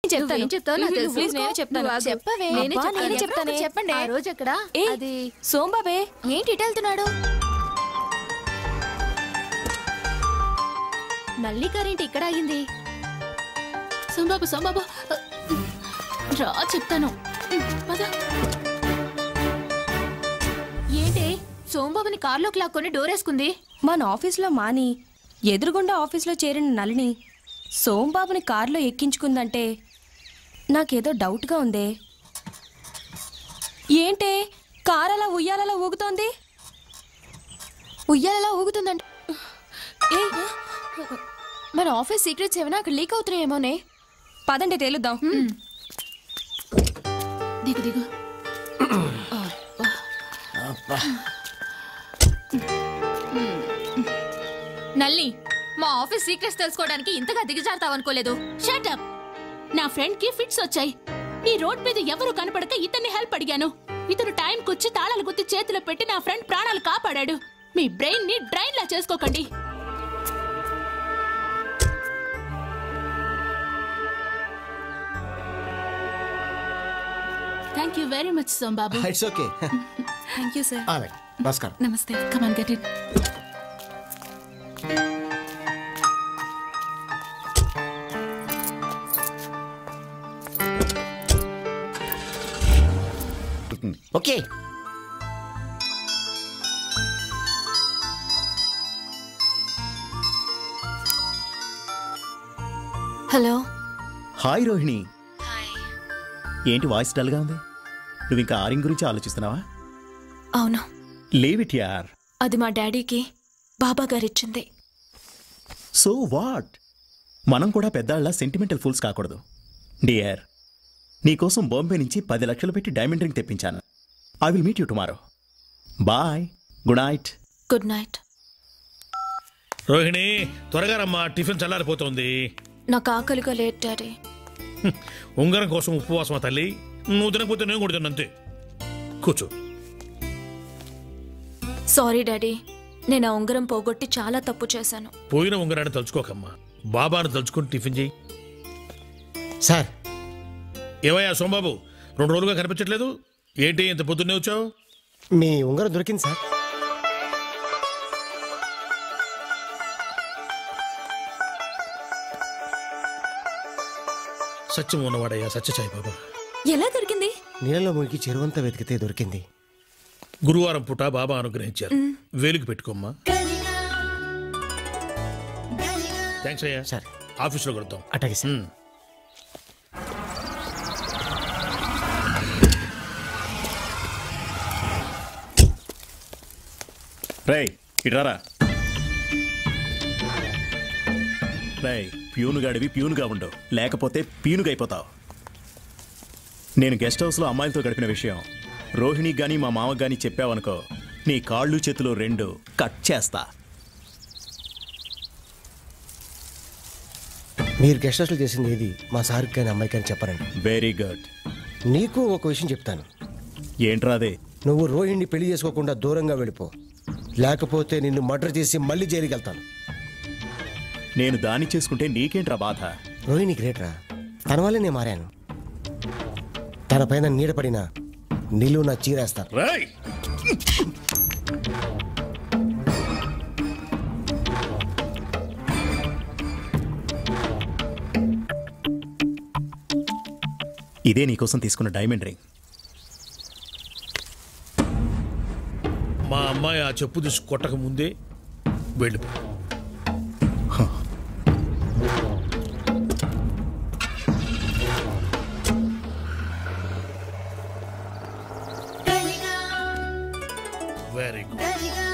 చెప్తాను నువ్వేం చెప్తావో నాకు తెలుసు. ప్లీజ్ నేనే చెప్తాను నువ్వు ఆగు. చెప్పవే. నేనే అబ్బా, చెప్తాను నేనే చెప్తానే. చెప్పండి ఆ రోజు ఎక్కడ? ఏ అది సోంబాబే ఏంటి ఇటు వెళ్తున్నాడు నల్లి కరెంట్ ఇక్కడ ఆగింది సంబాబు సంబాబు రా చెప్తాను పద ఏంటి సోంబాబుని కార్లోకి లాక్కొని డోర్ వేసుకుంది మన ఆఫీస్లో మాని ఎదురుగుండా ఆఫీస్లో చేరిన నలిని సోంబాబుని కారులో ఎక్కించుకుందంటే నాకేదో డౌట్గా ఉందే ఏంటే కారు అలా ఉయ్యాలలా ఊగుతోంది ఉయ్యాలలా ఊగుతుందంట ఏ మన ఆఫీస్ సీక్రెట్స్ ఏమైనా అక్కడ లీక్ అవుతున్నాయేమోనే పదండి తేలుద్దాం దిగు దిగు నల్లి మా ఆఫీస్ సీక్రెట్స్ తెలుసుకోవడానికి ఇంతగా దిగజారుతావనుకోలేదు షటప్ నా ఫ్రెండ్ కి ఫిట్స్ వచ్చాయి ఈ రోడ్ మీద ఎవరు కనపడక ఇతన్ని హెల్ప్ అడిగాను ఇతను టైం కొచ్చి తాళాలు గుర్తి చేతిలో పెట్టి నా ఫ్రెండ్ ప్రాణాలు కాపాడాడు మీ బ్రెయిన్ ని డ్రైన్ లా చేసుకోకండి thank you very much Sombabu it's okay thank you sir అలాగే నమస్కారం నమస్తే come on get it okay hello hi Rohini ఏంటి వాయిస్ డల్గా ఉంది నువ్వు ఇంకా ఆరింగ్ గురించి ఆలోచిస్తున్నావా అవును లీవ్ ఇట్ యార్ అది మా డాడీకి బాబా గారు ఇచ్చింది సో వాట్ మనం కూడా పెద్దాళ్ళ సెంటిమెంటల్ ఫూల్స్ కాకూడదు డియర్ నీకోసం బాంబే నుంచి పది లక్షలు పెట్టి డైమండ్ రింగ్ తెప్పించాను I will meet you tomorrow bye good night good night Rohini త్వరగా రమ్మా టిఫిన్ చల్లారిపోతుంది నాకు ఆకలిగా లేట్ డాడీ హ్మ్. ఉంగరం కోసం ఉపవాసమా తల్లి నువ్వు తినకపోతే నేను కూడా తిన్ను అంతే కూర్చో సారీ డాడీ నేను ఆ ఉంగరం పోగొట్టి చాలా తప్పు చేశాను పోయిన ఉంగరాన్ని తలుచుకోకమ్మా బాబాను తలుచుకుని టిఫిన్ చేయి సార్ ఏవయ్యా సోంబాబు రెండు రోజులుగా కనిపించట్లేదు ఏంటి ఇంత పొద్దున్నే వచ్చావు మీ ఉంగరం దొరికింది సార్ సత్యం ఉన్నవాడయ్యా సత్యసాయి బాబా ఎలా దొరికింది నీళ్ళలో మునిగి చెరువంతా వెతికితే దొరికింది గురువారం పూట బాబా అనుగ్రహించారు వేలికి పెట్టుకోమ్మా థ్యాంక్స్ అయ్యా సరే. ఆఫీస్లో కలుద్దాం అటాగే సార్ హ్మ్. రేయ్ ఇట్రారా రేయ్ ప్యూనుగాడివి ప్యూనుగా ఉండు లేకపోతే పీనుగా అయిపోతావు నేను గెస్ట్ హౌస్లో అమ్మాయిలతో గడిపిన విషయం రోహిణికి గాని మా మామకు గాని చెప్పావనుకో నీ కాళ్ళు చేతులు రెండు కట్ చేస్తా మీరు గెస్ట్ హౌస్లో చేసింది ఏది మా సార్కి కానీ అమ్మాయికి కానీ చెప్పరండి వెరీ గుడ్ నీకు ఒక విషయం చెప్తాను ఏంట్రాదే నువ్వు రోహిణ్ణి పెళ్లి చేసుకోకుండా దూరంగా వెళ్ళిపో లేకపోతే నిన్ను మర్డర్ చేసి మళ్ళీ జైలుకి వెళ్తాను నేను దాన్ని చేసుకుంటే నీకేంట్రా బాధ రోహిణి గ్రేట్రా తన వల్లే నేను మారాను తన పైన నీడపడిన నిలువు నా చీరేస్తారు రాయ్ ఇదే నీకోసం తీసుకున్న డైమండ్ రింగ్ మా అమ్మాయి ఆ చెప్పు తీసి కొట్టక ముందే వెళ్ళిపో వెరీ గుడ్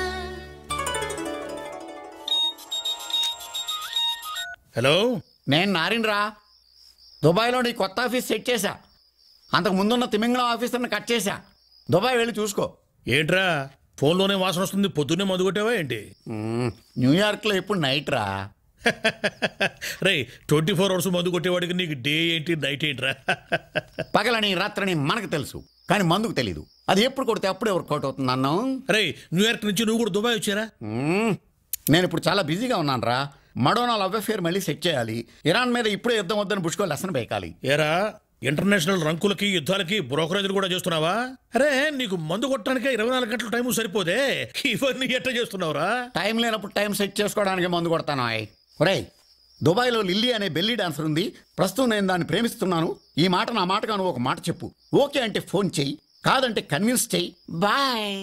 హలో నేను నారిన్రా దుబాయ్లో నీ కొత్త ఆఫీస్ సెట్ చేశా అంతకు ముందున్న తిమింగళం ఆఫీసర్ని కట్ చేశా దుబాయ్ వెళ్ళి చూసుకో ఏంట్రా ఫోన్లోనే వాసన వస్తుంది పొద్దున్నే మందు కొట్టావా ఏంటి మ్మ్, న్యూయార్క్లో ఇప్పుడు నైట్ రా రే ట్వంటీ ఫోర్ అవర్స్ మందు కొట్టేవాడికి నీకు డే ఏంటి నైట్ ఏంట్రా పగలని రాత్రని మనకు తెలుసు కానీ మందుకు తెలీదు అది ఎప్పుడు కొడితే అప్పుడే వర్కౌట్ అవుతుంది అన్నాం రే న్యూయార్క్ నుంచి నువ్వు కూడా దుబాయ్ వచ్చారా మ్మ్, నేను ఇప్పుడు చాలా బిజీగా ఉన్నాను రా మడోనా లవ్ అఫేర్ మళ్ళీ సెట్ చేయాలి ఇరాన్ మీద ఇప్పుడే యుద్ధం వద్దని బుష్కో లెసన్ పేకాలి ఏరా ఇంటర్నేషనల్ రంకులకి యుద్ధాలకి బ్రోకరేజ్లు కూడా చేస్తున్నావా అరే నీకు మందు కొట్టడానికే ఇరవై నాలుగు గంటల టైం సరిపోదే ఇవన్నీ ఎట్ట చేస్తున్నావురా టైం లేనప్పుడు టైం సెట్ చేసుకోవడానికి మందు కొడతాను ఆయ్ ఒరేయ్ దుబాయ్లో లిల్లీ అనే బెల్లీ డాన్సర్ ఉంది ప్రస్తుతం నేను దాన్ని ప్రేమిస్తున్నాను ఈ మాట నా మాటగా నువ్వు ఒక మాట చెప్పు ఓకే అంటే ఫోన్ చెయ్యి కాదంటే కన్విన్స్ చెయ్యి బాయ్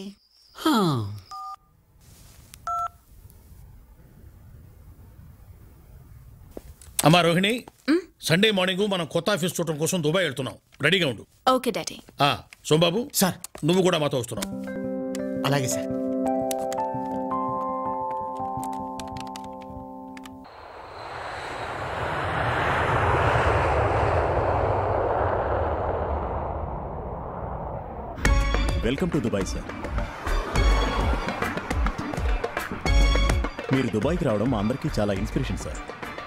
అమ్మా రోహిణి సండే మార్నింగ్ మనం కొత్త ఆఫీస్ చూడటం కోసం దుబాయ్ వెళ్తున్నాం రెడీగా ఉండు ఓకే డాడీ ఆ సోంబాబు సార్ నువ్వు కూడా మాతో వస్తున్నావు అలాగే sir welcome to Dubai sir మీరు దుబాయ్కి రావడం మా అందరికీ చాలా ఇన్స్పిరేషన్ సార్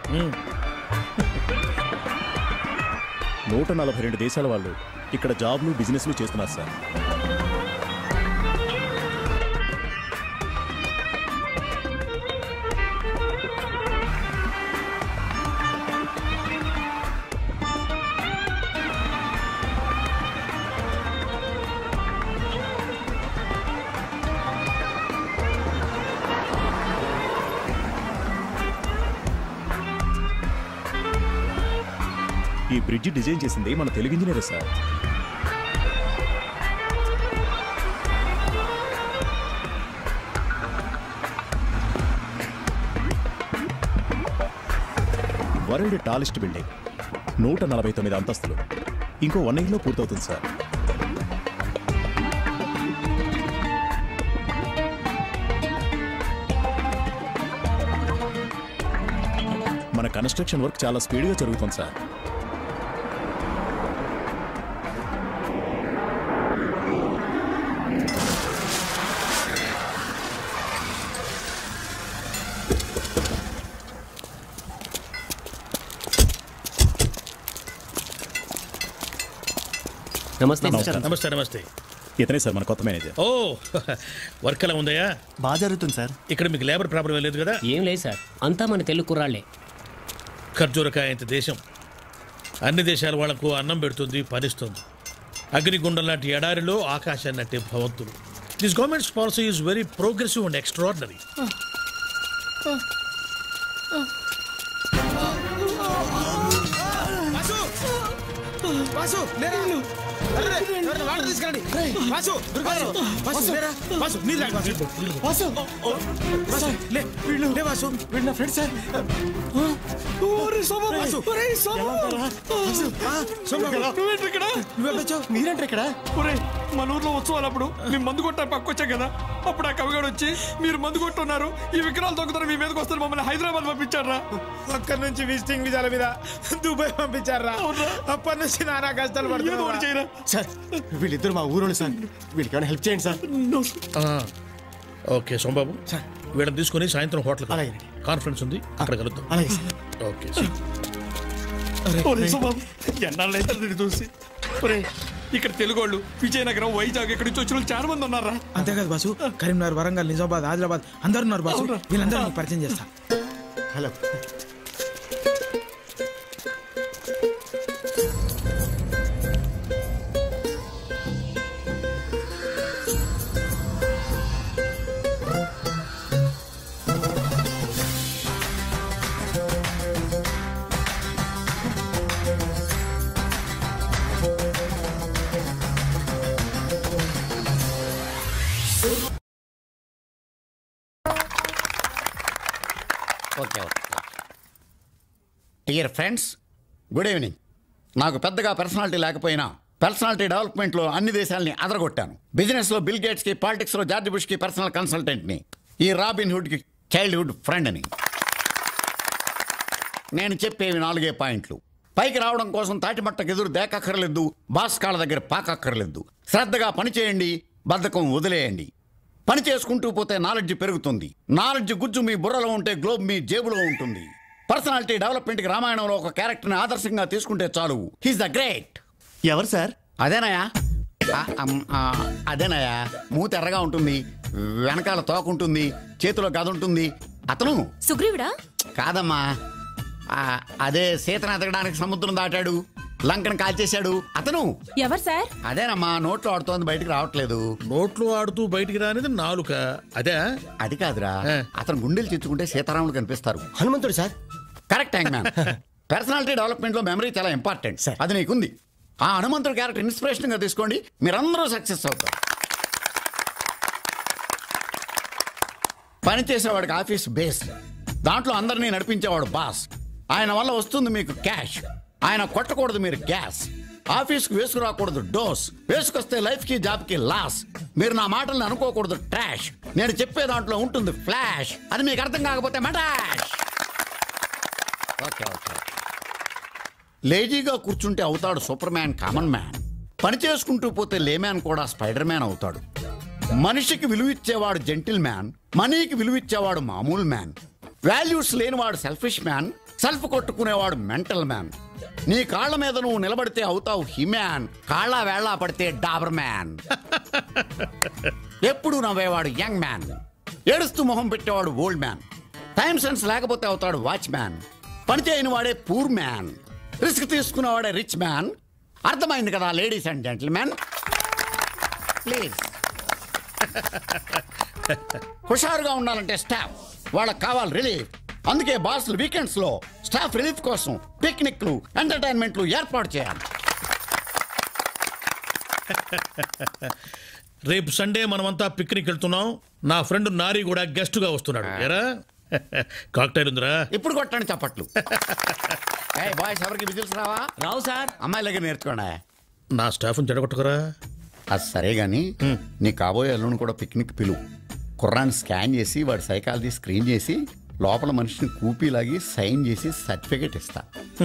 నూట నలభై రెండు దేశాల వాళ్ళు ఇక్కడ జాబ్లు బిజినెస్లు చేస్తున్నారు సార్ ఈ బ్రిడ్జి డిజైన్ చేసింది మన తెలుగు ఇంజనీరే సార్ వరల్డ్ టాలెస్ట్ బిల్డింగ్ నూట నలభై తొమ్మిది అంతస్తులు ఇంకో వన్ ఇయర్లో పూర్తవుతుంది సార్ మన కన్స్ట్రక్షన్ వర్క్ చాలా స్పీడ్గా జరుగుతుంది సార్ నమస్తే నమస్కారం. నమస్తే నమస్తే ఇతనే సార్ మన కొత్త మేనేజర్ ఓ వర్క్ ఎలా ఉందయ్యా బాగా జరుగుతుంది సార్ ఇక్కడ మీకు లేబర్ ప్రాబ్లం లేదు కదా ఏం లేదు సార్ అంతా మన తెలుగు కుర్రాళ్ళే ఖర్జూరకాయ ఇంత దేశం అన్ని దేశాల వాళ్లకు అన్నం పెడుతుంది పనిస్తుంది అగ్నిగుండం లాంటి ఎడారిలో ఆకాశాన్ని అంటే భవంతులు this government's policy is very progressive and extraordinary Vasu లేరా అరే, ఎవరైనా వాటర్ తీసుకురండి వాసు వాసు వాసు లేరా వాసు నీళ్ళు తాగు, వాసు వాసు లే వీళ్ళు లే వాసు వీళ్ళు నా ఫ్రెండ్స్ సార్ ఓరే సోమ వాసు ఒరే సోమ వాసు ఆ, సోమ నువ్వేంటి ఇక్కడ నువ్వెప్పుడు మీరేంటారు ఇక్కడ ఒరే మన ఊర్లో ఉత్సవాలప్పుడు మేము మందు కొట్టారు పక్క వచ్చాం కదా అప్పుడు ఆ కవిగాడు వచ్చి మీరు మందు కొట్టున్నారు ఈ విగ్రహాలు దొంగతారు మీ మీదకి వస్తారు మమ్మల్ని హైదరాబాద్ పంపించారా అక్కడి నుంచి విజిటింగ్ విజాల మీద దుబాయ్ పంపించారా అప్పటి నుంచి నానా కష్టాలు పడుతున్నారు సార్ వీళ్ళిద్దరు మా ఊరోళ్ళు సార్ వీళ్ళకి ఏమైనా హెల్ప్ చేయండి సార్ ఓకే సోంబాబు వీళ్ళని తీసుకుని సాయంత్రం హోటల్ అలాగేనండి. కాన్ఫరెన్స్ ఉంది అక్కడ కలుద్దాం అలాగే సార్ ఓకే ఎన్నాళ్ళైతే నేను చూసి ఒరే ఇక్కడ తెలుగు వాళ్ళు విజయనగరం వైజాగ్ ఇక్కడ నుంచి వచ్చిన వాళ్ళు చాలా మంది ఉన్నారా అంతేకాదు బాసు కరీంనగర్ వరంగల్ నిజామాబాద్ ఆదిలాబాద్ అందరు ఉన్నారు బాసు వీళ్ళందరూ నీకు పరిచయం చేస్తా hello okay okay dear friends good evening నాకు పెద్దగా పర్సనాలిటీ లేకపోయినా పర్సనాలిటీ డెవలప్మెంట్లో అన్ని దేశాలని అదరగొట్టాను బిజినెస్లో బిల్ గేట్స్కి పాలిటిక్స్లో జార్జ్ బుష్కి పర్సనల్ కన్సల్టెంట్ని ఈ రాబిన్ హుడ్కి చైల్డ్హుడ్ ఫ్రెండ్ని నేను చెప్పేవి నాలుగే పాయింట్లు పైకి రావడం కోసం తాటిమట్టకు ఎదురు దేకక్కర్లేదు బాస్ కాళ్ళ దగ్గర పాకక్కర్లేదు శ్రద్ధగా పని చేయండి బద్ధకం వదిలేయండి పని చేసుకుంటూ పోతే నాలెడ్జ్ పెరుగుతుంది నాలెడ్జ్ గుజ్జు మీ బుర్రలో ఉంటే గ్లోబ్ మీ జేబులో ఉంటుంది పర్సనాలిటీ డెవలప్మెంట్కి రామాయణంలో ఒక క్యారెక్టర్ని ఆదర్శంగా తీసుకుంటే చాలు హీస్ ద గ్రేట్ ఎవరు సార్ అదేనాయా ఆ, అమ్, ఆ, అదేనాయా మూత ఎర్రగా ఉంటుంది వెనకాల తోక ఉంటుంది చేతిలో గద ఉంటుంది అతను సుగ్రీవుడా కాదమ్మా ఆ, అదే సీతను ఎతకడానికి సముద్రం దాటాడు లంకను కాల్చేశాడు అతను ఎవరు సార్ అదేనమ్మా నోట్లో ఆడుతోంది బయటికి రావట్లేదు నోట్లో ఆడుతూ బయటికి రానిది నాలుక అదే అది కాదురా ఏ. అతను గుండెలు తెచ్చుకుంటే సీతారాములు కనిపిస్తారు హనుమంతుడు sir correct young man personality development లో మెమరీ చాలా ఇంపార్టెంట్ Sir. అది నీకుంది ఆ హనుమంతుడు క్యారెక్టర్ ఇన్స్పిరేషన్ గా తీసుకోండి మీరందరూ సక్సెస్ అవుతారు పని చేసేవాడికి ఆఫీస్ బేస్ దాంట్లో అందరినీ నడిపించేవాడు బాస్ ఆయన వల్ల వస్తుంది మీకు క్యాష్ ఆయన కొట్టకూడదు మీరు గ్యాస్ ఆఫీస్కి వేసుకురాకూడదు డోస్ వేసుకొస్తే లైఫ్ కి జాబ్ కి లాస్ మీరు నా మాటల్ని అనుకోకూడదు ట్రాష్ నేను చెప్పే దాంట్లో ఉంటుంది ఫ్లాష్ అది మీకు అర్థం కాకపోతే మటాష్ ఓకే ఓకే లేజీగా కూర్చుంటే అవుతాడు సూపర్ మ్యాన్ కామన్ మ్యాన్ పని చేసుకుంటూ పోతే లేమ్యాన్ కూడా స్పైడర్ మ్యాన్ అవుతాడు మనిషికి విలువిచ్చేవాడు జెంటిల్ మ్యాన్ మనీకి విలువిచ్చేవాడు మామూలు మ్యాన్ వాల్యూస్ లేనివాడు సెల్ఫిష్ మ్యాన్ సెల్ఫ్ కొట్టుకునేవాడు మెంటల్ మ్యాన్ నీ కాళ్ళ మీద నువ్వు నిలబడితే అవుతావు హిమ్యాన్ కాళ్ళ వేళ్ళ పడితే డాబర్ మ్యాన్ ఎప్పుడు నవ్వేవాడు యంగ్ మ్యాన్ ఏడుస్తూ మొహం పెట్టేవాడు ఓల్డ్ మ్యాన్ టైం సెన్స్ లేకపోతే అవుతాడు వాచ్ మ్యాన్ పని చేయని వాడే పూర్ మ్యాన్ రిస్క్ తీసుకునేవాడే రిచ్ మ్యాన్ అర్థమైంది కదా లేడీస్ అండ్ జెంటిల్మెన్ ప్లీజ్ హుషారుగా ఉండాలంటే స్టాఫ్ వాళ్ళకి కావాలి రిలీఫ్ అందుకే బాస్లు వీకెండ్స్ లో స్టాఫ్ రిలీఫ్ కోసం పిక్నిక్లు ఎంటర్టైన్మెంట్లు ఏర్పాటు చేయాలి రేపు సండే మనమంతా పిక్నిక్ వెళ్తున్నాం నా ఫ్రెండ్ నారి కూడా గెస్ట్ గా వస్తున్నాడు ఎరా కాక్టైల్ ఉందిరా ఇప్పుడు కొట్టండి చప్పట్లు ఏ బాయ్స్ ఎవరికి విజిల్స్ రావా రావు సార్ అమ్మాయిల దగ్గర నేర్చుకోండి నా స్టాఫ్ని చెడగొట్టకరా అది సరే గాని నీ కాబోయే అల్లుని కూడా పిక్నిక్ పిలువు కుర్రాన్ని స్కాన్ చేసి వాడి సైకాలజీ స్క్రీన్ చేసి లోపల మనిషిని కూపీలాగి సైన్ చేసి సర్టిఫికేట్ ఇస్తా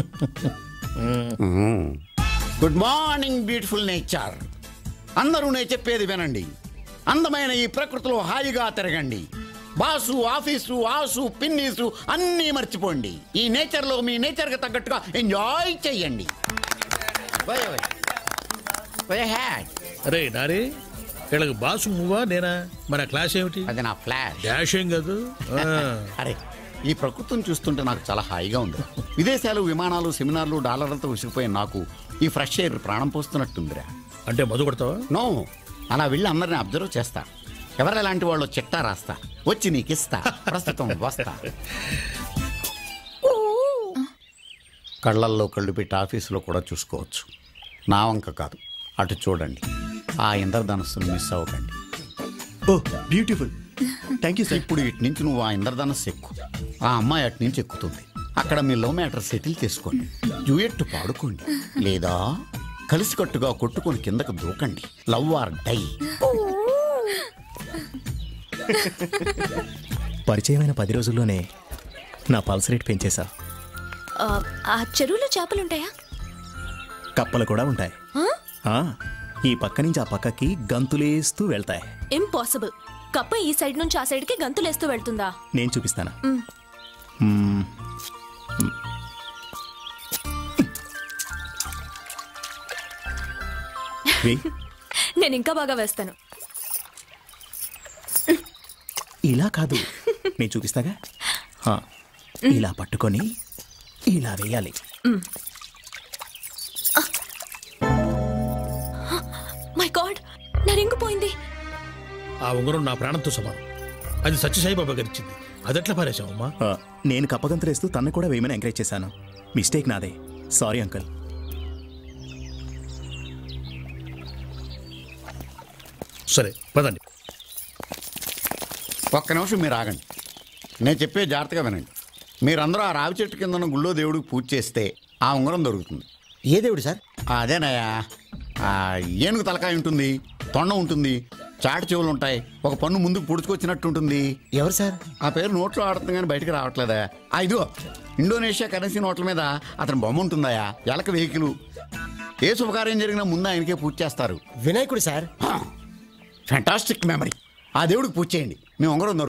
గుడ్ మార్నింగ్ బ్యూటిఫుల్ నేచర్ అందరూ నేను చెప్పేది వినండి అందమైన ఈ ప్రకృతిలో హాయిగా తిరగండి బాసు ఆఫీసు ఆసు పిన్నీసు అన్నీ మర్చిపోండి ఈ నేచర్లో మీ నేచర్కి తగ్గట్టుగా ఎంజాయ్ చెయ్యండి Go away. Go ahead. అరే నారి వీళ్ళకి బాసు నువ్వా నేనా మన క్లాస్ ఏమిటి అది నా ఫ్లాష్ డాష్ ఏం కాదు ఆ. అరే ఈ ప్రకృతిని చూస్తుంటే నాకు చాలా హాయిగా ఉంది విదేశాలు విమానాలు సెమినార్లు డాలర్లతో విసిగిపోయిన నాకు ఈ ఫ్రెష్ ఎయిర్ ప్రాణం పోస్తున్నట్టుందిరా అంటే మధు కొడతావా నో అలా వెళ్ళి అందరిని అబ్జర్వ్ చేస్తా ఎవరు ఎలాంటి వాళ్ళు చిట్టా రాస్తా వచ్చి నీకు ఇస్తా ప్రస్తుతం వస్తా కళ్ళల్లో కళ్ళు పెట్టి ఆఫీసులో కూడా చూసుకోవచ్చు నా వంక కాదు అటు చూడండి ఆ ఇంద్రధనస్సును మిస్ అవ్వకండి oh beautiful thank you sir ఇప్పుడు ఇటు నుంచి నువ్వు ఆ ఇంద్రధనస్సు ఎక్కు ఆ అమ్మాయి అటు నుంచి ఎక్కుతుంది అక్కడ మీ లవ్ మ్యాటర్ సెటిల్ చేసుకోండి డ్యూయట్ పాడుకోండి లేదా కలిసికట్టుగా కొట్టుకొని కిందకు దూకండి లవ్ ఆర్ డై పరిచయమైన పది రోజుల్లోనే నా పల్స్ రేట్ పెంచేశా ఆ, ఆ చెరువులో చేపలుంటాయా కప్పలు కూడా ఉంటాయి ఆ, ఈ పక్క నుంచి ఆ పక్కకి గంతులేస్తూ వెళ్తాయి ఇంపాసిబుల్ కప్ప ఈ సైడ్ నుంచి ఆ సైడ్కి గంతులేస్తూ వెళ్తుందా నేను చూపిస్తాను మ్. మ్మ్. వెయ్. నేను ఇంకా బాగా వేస్తాను ఇలా కాదు నేను చూపిస్తాగా ఆ, ఇలా పట్టుకొని ఇలా వేయాలి మై గాడ్ నా రింగు పోయింది ఆ ఉంగరం నా ప్రాణంతో సమానం అది సత్యసాయిబాబా గారు ఇచ్చింది అదెట్లా పారేశావమ్మా ఆ, నేను కప్పగంతులేస్తూ తన్ను కూడా వేయమని ఎంకరేజ్ చేశాను మిస్టేక్ నాదే సారీ అంకుల్ సరే పదండి ఒక్క నిమిషం మీరు ఆగండి నేను చెప్పే జాగ్రత్తగా వినండి మీరందరూ ఆ రావి చెట్టు కింద ఉన్న గుళ్ళో దేవుడికి పూజ చేస్తే ఆ ఉంగరం దొరుకుతుంది ఏ దేవుడు సార్ అదేనయ్యా ఆ ఏనుగు తలకాయ ఉంటుంది తొండ ఉంటుంది చాటి చెవులు ఉంటాయి ఒక పన్ను ముందుకు పుడుచుకొచ్చినట్టు ఉంటుంది ఎవరు సార్ ఆ పేరు నోట్లో ఆడుతుంది కానీ బయటకు రావట్లేదా ఆ ఇదిగో ఇండోనేషియా కరెన్సీ నోట్ల మీద అతని బొమ్మ ఉంటుందయా ఎలక వెహికల్ ఏ శుభకార్యం జరిగినా ముందు ఆయనకే పూజ చేస్తారు వినాయకుడు సార్ ఫ్యాంటాస్టిక్ మెమరీ ఆ దేవుడికి పూజ చేయండి మీ ఉంగరం దొరుకుతుంది.